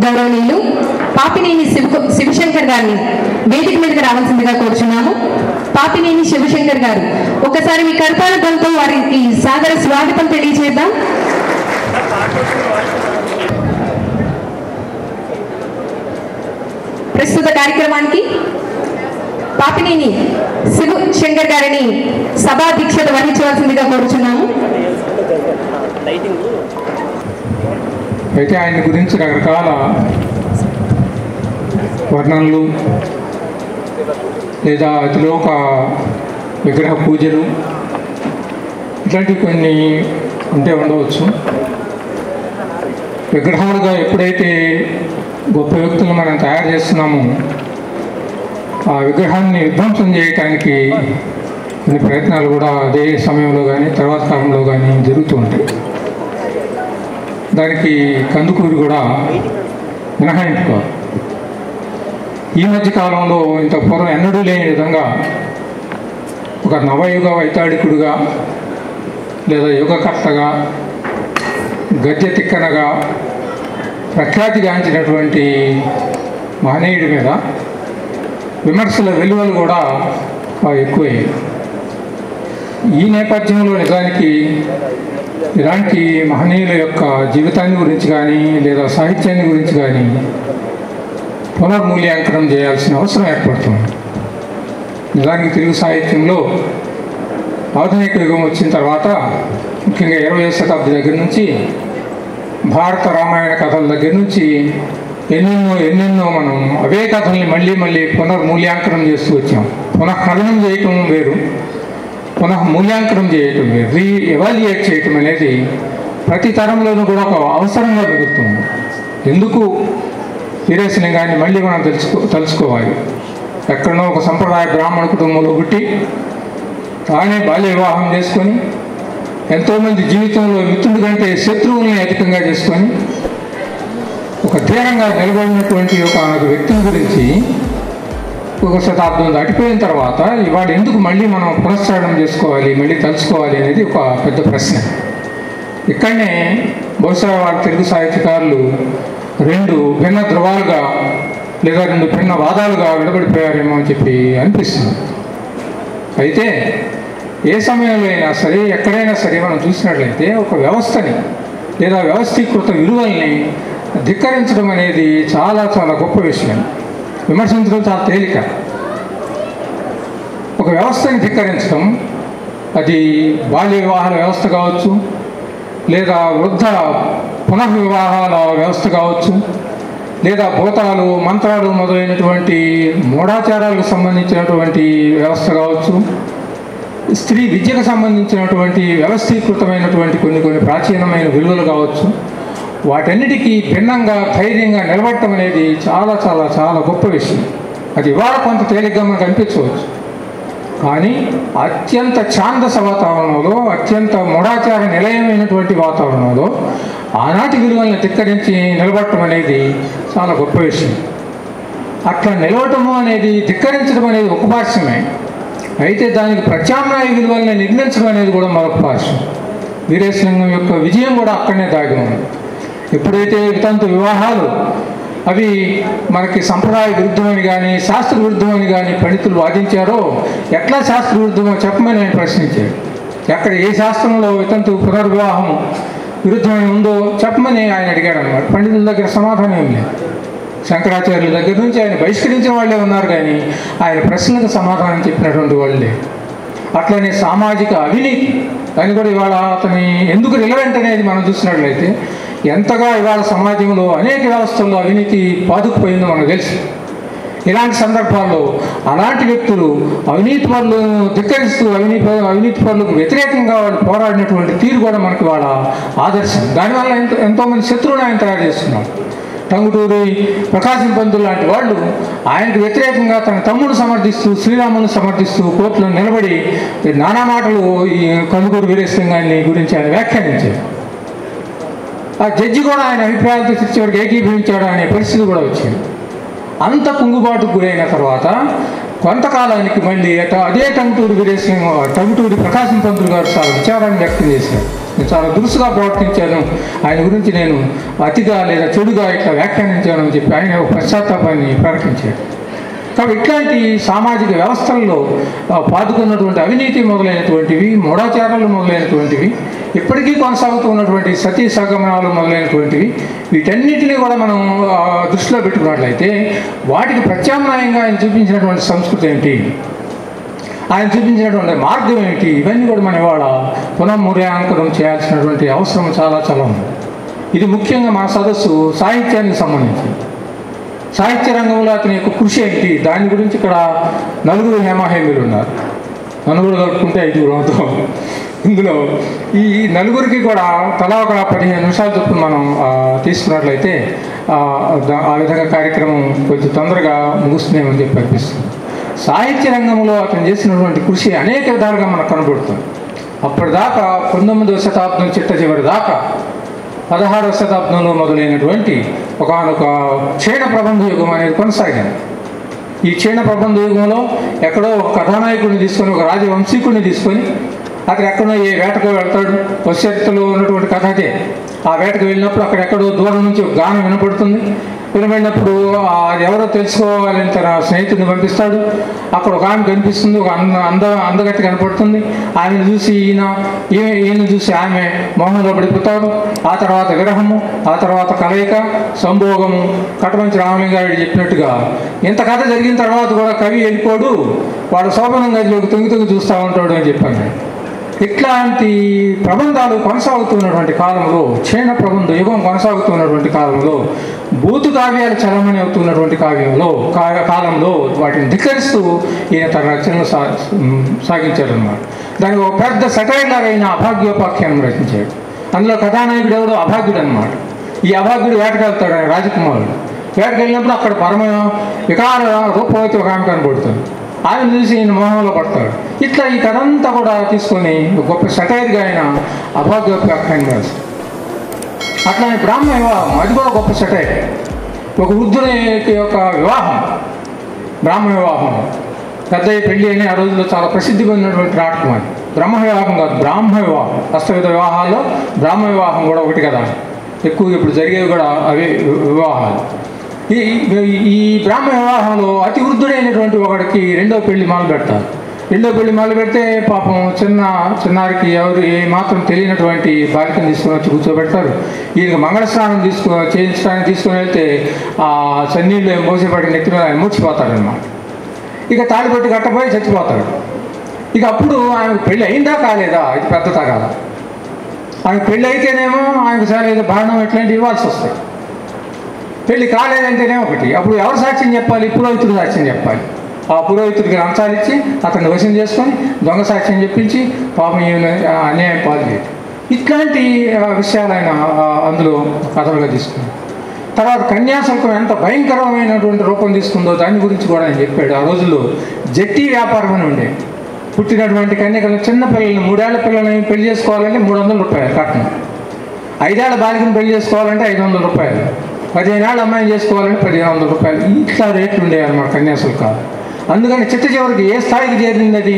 గౌరవనీయులు పాపినేని శివ శివశంకర్ గారిని వేదిక మీదకి రావాల్సిందిగా కోరుచున్నాము పాపినేని శివశంకర్ గారు ఒకసారి మీ కరతాళ ధ్వనితో వారికి సాదర స్వాగతం తెలియజేద్దాం ప్రస్తుత కార్యక్రమానికి పాపినేని శివశంకర్ గారిని సభాధ్యక్షత వహించవలసిందిగా కోరుచున్నాము అయితే ఆయన గురించి రకరకాల వర్ణనలు లేదా అతిలోక విగ్రహ పూజలు ఇట్లాంటివి కొన్ని ఉంటే ఉండవచ్చు విగ్రహాలుగా ఎప్పుడైతే గొప్ప వ్యక్తులు మనం తయారు చేస్తున్నామో ఆ విగ్రహాన్ని విధ్వంసం చేయటానికి కొన్ని ప్రయత్నాలు కూడా అదే సమయంలో కానీ తర్వాత కాలంలో కానీ జరుగుతూ ఉంటాయి దానికి కందుకూరు కూడా మినహాయింపు కాదు ఈ మధ్య కాలంలో ఇంత పూర్వం ఎన్నడూ లేని విధంగా ఒక నవయుగ వైతాళికుడుగా లేదా యుగకర్తగా గద్య తిక్కనగా ప్రఖ్యాతిగాంచినటువంటి మహనీయుడి మీద విమర్శల విలువలు కూడా బాగా ఎక్కువయ్యాయి ఈ నేపథ్యంలో నిజానికి ఇలాంటి మహనీయుల యొక్క జీవితాన్ని గురించి కానీ లేదా సాహిత్యాన్ని గురించి కానీ పునర్మూల్యాంకనం చేయాల్సిన అవసరం ఏర్పడుతుంది నిజానికి తెలుగు సాహిత్యంలో ఆధునిక యుగం వచ్చిన తర్వాత ముఖ్యంగా ఇరవై శతాబ్ది దగ్గర నుంచి భారత రామాయణ కథల దగ్గర నుంచి ఎన్నెన్నో ఎన్నెన్నో మనం అవే కథల్ని మళ్ళీ మళ్ళీ పునర్మూల్యాంకనం చేస్తూ వచ్చాం పునఃకథనం చేయటం వేరు పునః మూల్యాంకనం చేయటం వేరు రీ ఎవాల్యుయేట్ చేయటం అనేది ప్రతి తరంలోనూ కూడా ఒక అవసరంగా మిగులుతుంది ఎందుకు వీరేశలింగాన్ని మళ్ళీ మనం తెలుసుకో తెలుసుకోవాలి ఎక్కడనో ఒక సంప్రదాయ బ్రాహ్మణ కుటుంబంలో పుట్టి తానే బాల్య వివాహం చేసుకొని ఎంతోమంది జీవితంలో మిత్రుడి కంటే శత్రువుల్ని అధికంగా చేసుకొని ఒక ధీరంగా నిలబడినటువంటి ఒక వ్యక్తిని గురించి ఒక శతాబ్దం దాటిపోయిన తర్వాత ఇవాళ ఎందుకు మళ్ళీ మనం పునశ్చరణం చేసుకోవాలి మళ్ళీ తలుచుకోవాలి అనేది ఒక పెద్ద ప్రశ్న ఇక్కడనే బహుశా వాళ్ళ తెలుగు సాహిత్యకారులు రెండు భిన్న ధృవాలుగా లేదా రెండు భిన్న వాదాలుగా విడబడిపోయారేమో అని చెప్పి అనిపిస్తుంది అయితే ఏ సమయంలో అయినా సరే ఎక్కడైనా సరే మనం చూసినట్లయితే ఒక వ్యవస్థని లేదా వ్యవస్థీకృత విలువల్ని ధిక్కరించడం అనేది చాలా చాలా గొప్ప విషయం విమర్శించడం చాలా తేలిక ఒక వ్యవస్థని ధిక్కరించడం అది బాల్య వివాహాల వ్యవస్థ కావచ్చు లేదా వృద్ధ పునఃవివాహాల వ్యవస్థ కావచ్చు లేదా భూతాలు మంత్రాలు మొదలైనటువంటి మూఢాచారాలకు సంబంధించినటువంటి వ్యవస్థ కావచ్చు స్త్రీ విద్యకు సంబంధించినటువంటి వ్యవస్థీకృతమైనటువంటి కొన్ని కొన్ని ప్రాచీనమైన విలువలు కావచ్చు వాటన్నిటికీ భిన్నంగా ధైర్యంగా నిలబడటం అనేది చాలా చాలా చాలా గొప్ప విషయం అది ఇవాళ కొంత తేలిగ్గా మనకు అనిపించవచ్చు కానీ అత్యంత ఛాందస వాతావరణంలో అత్యంత మూఢాచార నిలయమైనటువంటి వాతావరణంలో ఆనాటి విలువలను ధిక్కరించి నిలబడటం అనేది చాలా గొప్ప విషయం అట్లా నిలవటము అనేది ధిక్కరించడం అనేది ఒక పార్శ్వమే అయితే దానికి ప్రత్యామ్నాయ విలువల్ని నిర్మించడం అనేది కూడా మరొక పార్శ్వం వీరేశలింగం యొక్క విజయం కూడా అక్కడనే దాగి ఉంది ఎప్పుడైతే వితంతు వివాహాలు అవి మనకి సంప్రదాయ విరుద్ధమని కానీ శాస్త్ర విరుద్ధమని కానీ పండితులు వాదించారో ఎట్లా శాస్త్ర విరుద్ధమో చెప్పమని ఆయన ప్రశ్నించాడు ఎక్కడ ఏ శాస్త్రంలో వితంతు పునర్వివాహం విరుద్ధమని ఉందో చెప్పమని ఆయన అడిగాడు అనమాట పండితుల దగ్గర సమాధానం ఏం లేదు శంకరాచార్యుల దగ్గర నుంచి ఆయన బహిష్కరించిన వాళ్ళే ఉన్నారు కానీ ఆయన ప్రశ్నలకు సమాధానం చెప్పినటువంటి వాళ్ళే అట్లనే సామాజిక అవినీతి దాన్ని కూడా ఇవాళ అతని ఎందుకు రిలవెంట్ అనేది మనం చూసినట్లయితే ఎంతగా ఇవాళ సమాజంలో అనేక వ్యవస్థల్లో అవినీతి పాదుకుపోయిందో మనకు తెలుసు ఇలాంటి సందర్భాల్లో అలాంటి వ్యక్తులు అవినీతి పనులను ధిక్కరిస్తూ అవినీతి అవినీతి పనులకు వ్యతిరేకంగా వాళ్ళు పోరాడినటువంటి తీరు కూడా మనకి వాళ్ళ ఆదర్శం దానివల్ల ఎంతో ఎంతోమంది శత్రువులు ఆయన తయారు చేస్తున్నారు టంగుటూరి ప్రకాశం పంతులు లాంటి వాళ్ళు ఆయనకు వ్యతిరేకంగా తన తమ్ముడు సమర్థిస్తూ శ్రీరామును సమర్థిస్తూ కోర్టులో నిలబడి నానా మాటలు ఈ కందుకూరు వీరేశలింగాన్ని గురించి ఆయన వ్యాఖ్యానించారు ఆ జడ్జి కూడా ఆయన అభిప్రాయాలతో చివరికి ఏకీభవించాడు అనే పరిస్థితి కూడా వచ్చింది అంత కుంగుబాటుకు గురైన తర్వాత కొంతకాలానికి మళ్ళీ అట- అదే టంగుటూరి వీరేశలింగం టంగుటూరి ప్రకాశం పంతులు గారు చాలా విచారాన్ని వ్యక్తం చేశారు నేను చాలా దురుసుగా ప్రవర్తించాను ఆయన గురించి నేను అతిగా లేదా చెడుగా ఇట్లా వ్యాఖ్యానించాను అని చెప్పి ఆయన ఒక పశ్చాత్తాపాన్ని ప్రకటించాడు కాబట్టి ఇట్లాంటి సామాజిక వ్యవస్థల్లో ఆ, పాదుకున్నటువంటి అవినీతి మొదలైనటువంటివి మూఢాచారాలు మొదలైనటువంటివి ఇప్పటికీ కొనసాగుతూ ఉన్నటువంటి సతీ సగమనాలు మొదలైనటువంటివి వీటన్నిటినీ కూడా మనం ఆ, దృష్టిలో పెట్టుకున్నట్లయితే వాటికి ప్రత్యామ్నాయంగా ఆయన చూపించినటువంటి సంస్కృతి ఏంటి ఆయన చూపించినటువంటి మార్గం ఏంటి ఇవన్నీ కూడా మనం ఇవాళ పునఃమూల్యాంకనం చేయాల్సినటువంటి అవసరం చాలా చాలా ఉంది ఇది ముఖ్యంగా మన సదస్సు సాహిత్యానికి సంబంధించింది సాహిత్య రంగంలో అతని యొక్క కృషి ఏంటి దాని గురించి ఇక్కడ నలుగురు హేమాహేమీలు ఉన్నారు నలుగురు కలుపుకుంటే ఐదుగురు అవుతాం ఇందులో ఈ నలుగురికి కూడా తలా ఒక పదిహేను నిమిషాల చొప్పున మనం ఆ, తీసుకున్నట్లయితే ఆ, దా- ఆ విధంగా కార్యక్రమం కొంచెం తొందరగా ముగుస్తుందేమని చెప్పి అనిపిస్తుంది సాహిత్య రంగంలో అతను చేసినటువంటి కృషి అనేక విధాలుగా మనకు కనబడుతుంది అప్పటిదాకా పంతొమ్మిదవ శతాబ్దం చిట్ట చివరి దాకా పదహారవ శతాబ్దంలో మొదలైనటువంటి ఒకనొక క్షీణ ప్రబంధ యుగం అనేది కొనసాగింది ఈ క్షీణ ప్రబంధ యుగంలో ఎక్కడో ఒక కథానాయకుడిని తీసుకొని ఒక రాజవంశీకుడిని తీసుకొని అతను ఎక్కడో ఏ వేటకు వెళ్తాడు వశ్యతలో ఉన్నటువంటి కథ అదే ఆ వేటకు వెళ్ళినప్పుడు అక్కడ ఎక్కడో దూరం నుంచి ఒక గానం వినపడుతుంది వినబడినప్పుడు ఆ అది ఎవరో తెలుసుకోవాలని తన స్నేహితుడిని పంపిస్తాడు అక్కడ ఒక ఆమె కనిపిస్తుంది ఒక అంద అంద అందగట్టి కనపడుతుంది ఆమెను చూసి ఈయన ఈమె ఈయన చూసి ఆమె మోహంలో పడిపోతాడు ఆ తర్వాత విరహము ఆ తర్వాత కలయిక సంభోగము కటమంచి రామలింగారెడ్డి చెప్పినట్టుగా ఇంత కథ జరిగిన తర్వాత కూడా కవి వెళ్ళిపోడు వాడు శోభనం గదిలోకి తొంగి తొంగి చూస్తూ ఉంటాడు అని చెప్పాను నేను. ఇట్లాంటి ప్రబంధాలు కొనసాగుతున్నటువంటి కాలంలో క్షీణ ప్రబంధ యుగం కొనసాగుతున్నటువంటి కాలంలో బూతు కావ్యాలు చలమణి అవుతున్నటువంటి కావ్యంలో కా- కాలంలో వాటిని ధిక్కరిస్తూ ఈయన తన రచనలు సా సాగించాడనమాట దానికి ఒక పెద్ద సెటైలర్ అయిన అభాగ్యోపాఖ్యానం రచించాడు అందులో కథానాయకుడు ఎవడో అభాగ్యుడు అనమాట ఈ అభాగ్యుడు వేటకెళ్తాడు ఆయన రాజకుమారుడు వేటకెళ్ళినప్పుడు అక్కడ పరమ వికార రూపవతి ఒక ఆమె కనబడుతుంది ఆయన చూసి ఈయన మోహంలో పడతాడు ఇట్లా ఈ కథ అంతా కూడా తీసుకొని ఒక గొప్ప సెటైర్గా ఆయన అభాగ్యోపాఖ్యానం రాశాడు అట్లానే బ్రాహ్మ వివాహం అది కూడా గొప్ప సెటైర్ ఒక వృద్ధుని యొక్క వివాహం బ్రాహ్మ వివాహం పెద్దయ్య పెళ్లి అని ఆ రోజుల్లో చాలా ప్రసిద్ధి పొందినటువంటి నాటకం అది బ్రహ్మ వివాహం కాదు బ్రాహ్మ వివాహం హస్తవిధ వివాహాల్లో బ్రాహ్మ వివాహం కూడా ఒకటి కదా ఎక్కువ ఇప్పుడు జరిగేవి కూడా అవే వి- వివాహాలు ఈ ఈ- ఈ బ్రాహ్మ వివాహంలో అతి వృద్ధుడైనటువంటి ఒకడికి రెండో పెళ్లి మొదలు పెడతారు రెండో పెళ్లి మొదలు పెడితే పాపం చిన్న చిన్నారికి ఎవరు ఏ మాత్రం తెలియనటువంటి బాలికను తీసుకొని వచ్చి కూర్చోబెడతారు ఈయనకి మంగళ స్నానం తీసుకో చేయించడానికి తీసుకొని వెళ్తే ఆ సన్నీళ్ళు మోసేపడి నెత్తి మీద ఆయన మూర్చిపోతాడనమాట ఇక తాళిబొట్టి కట్టపోయి చచ్చిపోతాడు ఇక అప్పుడు ఆయనకు పెళ్ళి అయిందా కాలేదా ఇది పెద్ద తగాద ఆయన పెళ్ళి అయితేనేమో ఆయనకు సరే ఏదో భారణం ఎట్లాంటివి ఇవ్వాల్సి వస్తాయి పెళ్లి కాలేదంటేనే ఒకటి అప్పుడు ఎవరు సాక్ష్యం చెప్పాలి పురోహితుడు సాక్ష్యం చెప్పాలి ఆ పురోహితుడికి లంచాలు ఇచ్చి అతన్ని వశం చేసుకొని దొంగ సాక్ష్యం చెప్పించి పాపం ఈయన ఆ, అన్యాయం పాల్గొలేదు ఇట్లాంటి ఆ, విషయాలు ఆయన ఆ, అందులో కథలుగా తీసుకున్నాడు తర్వాత కన్యాశుల్కం ఎంత భయంకరమైనటువంటి రూపం తీసుకుందో దాని గురించి కూడా ఆయన చెప్పాడు ఆ రోజుల్లో జట్టి వ్యాపారం అని ఉండే పుట్టినటువంటి కన్యకలు చిన్న పిల్లల్ని మూడేళ్ల పిల్లల్ని పెళ్లి చేసుకోవాలంటే మూడు వందల రూపాయలు కట్నం ఐదేళ్ల బాలికను పెళ్లి చేసుకోవాలంటే ఐదు వందల రూపాయలు పదిహేనేళ్ళ అమ్మాయిని చేసుకోవాలంటే పదిహేను వందల రూపాయలు ఇట్లా రేట్లు ఉండేవి అన్నమాట కన్యాశుల్కాలు అందుకని చిట్ట చివరికి ఏ స్థాయికి చేరింది అది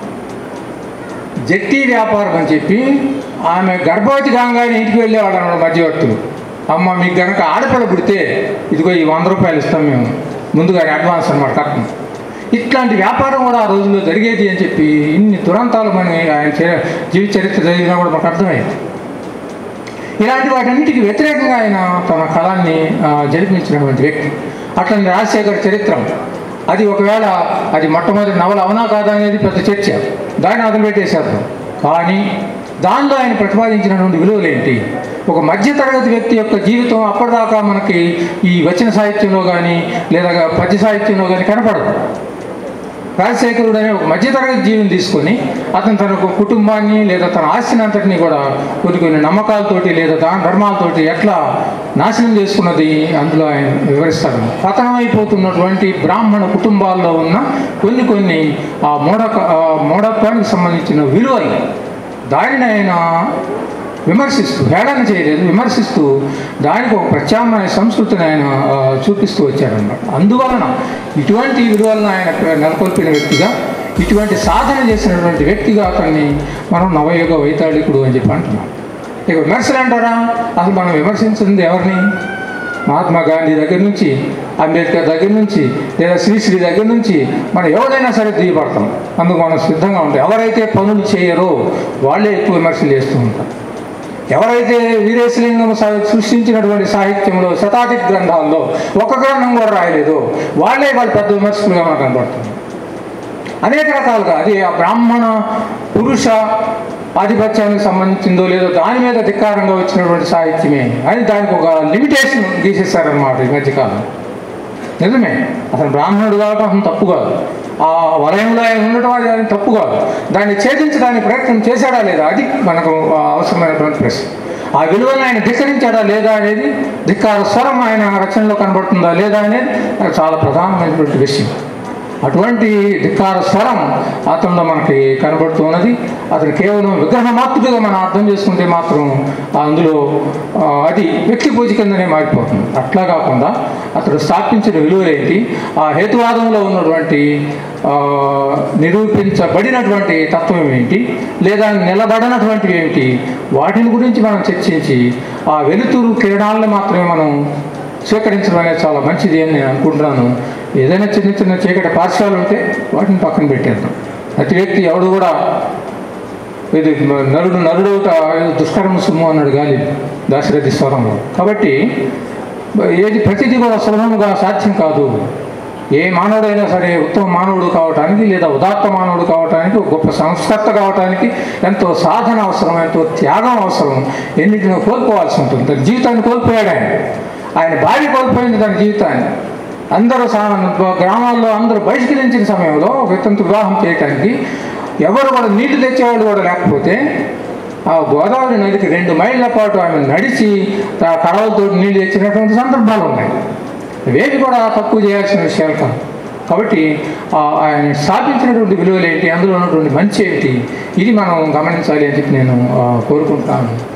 జట్టి వ్యాపారం అని చెప్పి ఆమె గర్భవతి కాగానే ఇంటికి వెళ్ళేవాడు అన్నమాట మధ్యవర్తులు అమ్మ మీకు కనుక ఆడపిల్ల పుడితే ఇదిగో ఈ వంద రూపాయలు ఇస్తాం మేము ముందుగానే అడ్వాన్స్ అనమాట కట్నం ఇట్లాంటి వ్యాపారం కూడా ఆ రోజుల్లో జరిగేది అని చెప్పి ఇన్ని దురంతాలు మన ఆయన చే- జీవిత చరిత్ర జరిగినా కూడా మాకు అర్థమైంది ఇలాంటి వాటన్నిటికి వ్యతిరేకంగా ఆయన తన కళాన్ని ఆ, జరిపించినటువంటి వ్యక్తి అట్లని రాజశేఖర్ చరిత్రం అది ఒకవేళ అది మొట్టమొదటి నవల అవునా కాదా అనేది పెద్ద చర్చ దాన్ని వదిలిపెట్టేశారు కానీ దానిలో ఆయన ప్రతిపాదించినటువంటి విలువలు ఏంటి ఒక మధ్యతరగతి వ్యక్తి యొక్క జీవితం అప్పటిదాకా మనకి ఈ వచన సాహిత్యంలో కానీ లేదా పద్య సాహిత్యంలో కానీ కనపడదు రాజశేఖరుడు అనే ఒక మధ్యతరగతి జీవిని తీసుకొని అతను తన ఒక కుటుంబాన్ని లేదా తన ఆస్తిని అంతటిని కూడా కొన్ని కొన్ని నమ్మకాలతోటి లేదా దాన ధర్మాలతోటి ఎట్లా నాశనం చేసుకున్నది అందులో ఆయన వివరిస్తాడు పతనమైపోతున్నటువంటి బ్రాహ్మణ కుటుంబాల్లో ఉన్న కొన్ని కొన్ని ఆ మూఢ ఆ మూఢత్వానికి సంబంధించిన విలువలు దానిని ఆయన విమర్శిస్తూ హేళన చేయలేదు విమర్శిస్తూ దానికి ఒక ప్రత్యామ్నాయ సంస్కృతిని ఆయన ఆ, చూపిస్తూ వచ్చారన్నమాట అందువలన ఇటువంటి విలువలను ఆయన నెలకొల్పిన వ్యక్తిగా ఇటువంటి సాధన చేసినటువంటి వ్యక్తిగా అతన్ని మనం నవయుగ వైతాళికుడు అని చెప్పి అంటున్నాం ఇక విమర్శలు అంటారా అసలు మనం విమర్శించింది ఎవరిని మహాత్మా గాంధీ దగ్గర నుంచి అంబేద్కర్ దగ్గర నుంచి లేదా శ్రీశ్రీ దగ్గర నుంచి మనం ఎవరైనా సరే దిగబడతాం అందుకు మనం సిద్ధంగా ఉంటాం ఎవరైతే పనులు చేయరో వాళ్ళే ఎక్కువ విమర్శలు చేస్తూ ఉంటారు ఎవరైతే వీరేశలింగం సా- సృష్టించినటువంటి సాహిత్యంలో శతాధిక గ్రంథాల్లో ఒక గ్రంథం కూడా రాయలేదు వాళ్ళే వాళ్ళు పెద్ద విమర్శకులుగా మనకు కనబడుతుంది అనేక రకాలుగా అది ఆ బ్రాహ్మణ పురుష ఆధిపత్యానికి సంబంధించిందో లేదో దాని మీద ధిక్కారంగా వచ్చినటువంటి సాహిత్యమే అని దానికి ఒక లిమిటేషన్ తీసేశారనమాట ఈ మధ్యకాలం నిజమే అతను బ్రాహ్మణుడు కావడం అతను తప్పు కాదు ఆ వలయంలో ఆయన ఉండటం అది ఆయన తప్పు కాదు దాన్ని ఛేదించడానికి ప్రయత్నం చేశాడా లేదా అది మనకు ఆ, అవసరమైనటువంటి ప్రశ్న ఆ విలువను ఆయన ధిక్కరించాడా లేదా అనేది ధిక్కార స్వరం ఆయన రచనలో కనబడుతుందా లేదా అనేది అది చాలా ప్రధానమైనటువంటి విషయం అటువంటి ధిక్కార స్వరం అతనిలో మనకి కనబడుతున్నది అతను కేవలం విగ్రహమాత్రుడిగా మనం అర్థం చేసుకుంటే మాత్రం అందులో ఆ, అది వ్యక్తి పూజ కిందనే మారిపోతుంది అట్లా కాకుండా అతడు స్థాపించిన విలువలేంటి ఆ హేతువాదంలో ఉన్నటువంటి ఆ, నిరూపించబడినటువంటి తత్వం ఏంటి లేదా నిలబడినటువంటివి ఏమిటి వాటిని గురించి మనం చర్చించి ఆ వెలుతురు కిరణాలను మాత్రమే మనం స్వీకరించడం అనేది చాలా మంచిది అని నేను అనుకుంటున్నాను ఏదైనా చిన్న చిన్న చీకటి పార్శ్వాలు ఉంటే వాటిని పక్కన పెట్టేద్దాం ప్రతి వ్యక్తి ఎవడు కూడా ఇది నరుడు నరుడవుట దుష్కర్మ సుమ్ము అన్నాడు గాలి దాశరథి స్వరంలో కాబట్టి ఏది ప్రతిదీ కూడా సులభంగా సాధ్యం కాదు ఏ మానవుడైనా సరే ఉత్తమ మానవుడు కావటానికి లేదా ఉదాత్త మానవుడు కావటానికి ఒక గొప్ప సంస్కర్త కావటానికి ఎంతో సాధన అవసరం ఎంతో త్యాగం అవసరం ఎన్నింటినో కోల్పోవాల్సి ఉంటుంది తన జీవితాన్ని కోల్పోయాడు ఆయన ఆయన భార్య కోల్పోయింది తన జీవితాన్ని అందరూ సా- గ్రామాల్లో అందరూ బహిష్కరించిన సమయంలో ఒక ఇతనితో వివాహం చేయటానికి ఎవరు కూడా నీళ్లు తెచ్చేవాళ్ళు కూడా లేకపోతే ఆ గోదావరి నదికి రెండు మైళ్ళ పాటు ఆమె నడిచి ఆ కడవలతో నీళ్లు తెచ్చినటువంటి సందర్భాలు ఉన్నాయి ఇవేవి కూడా తక్కువ చేయాల్సిన విషయాలు కాదు కాబట్టి ఆ ఆయన స్థాపించినటువంటి విలువలు ఏంటి అందులో ఉన్నటువంటి మంచి ఏంటి ఇది మనం గమనించాలి అని చెప్పి నేను ఆ, కోరుకుంటాను